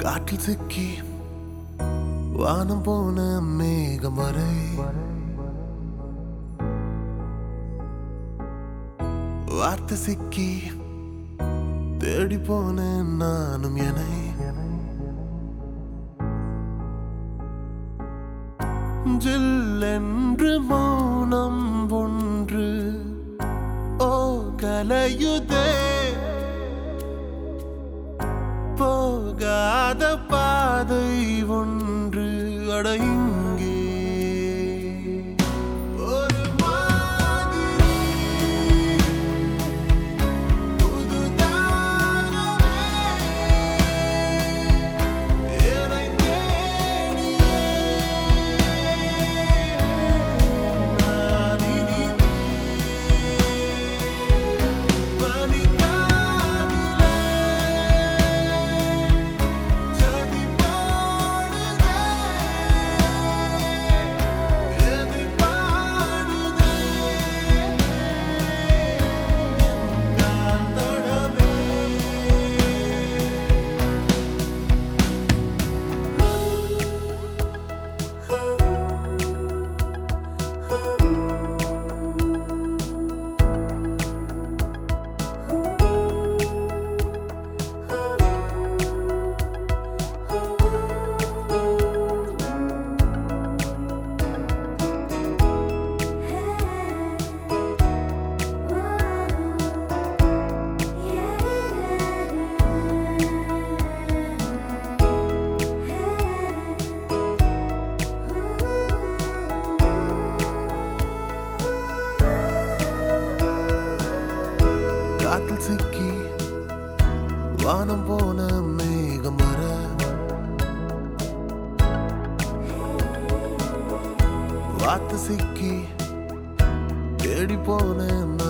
காற்றில் சிக்கி வானம் போன மேகம் வரை வார்த்தை சிக்கி தேடி போன நானும் என்னை ஜில்லென்று மௌனம் ஒன்று ஓ கலையுதே போகாத பாதை ஒன்று அட இங்கே ஒரு மாதிரி புதுதாகவே என்னை தேடியே நான் இனி பனிக்காதிலே ஜதி பாடுதே எதை பாடுதே காந்தடமே காற்றில் சிக்கி வானம் போன மேகம் வர வார்த்தை சிக்கி தேடி போன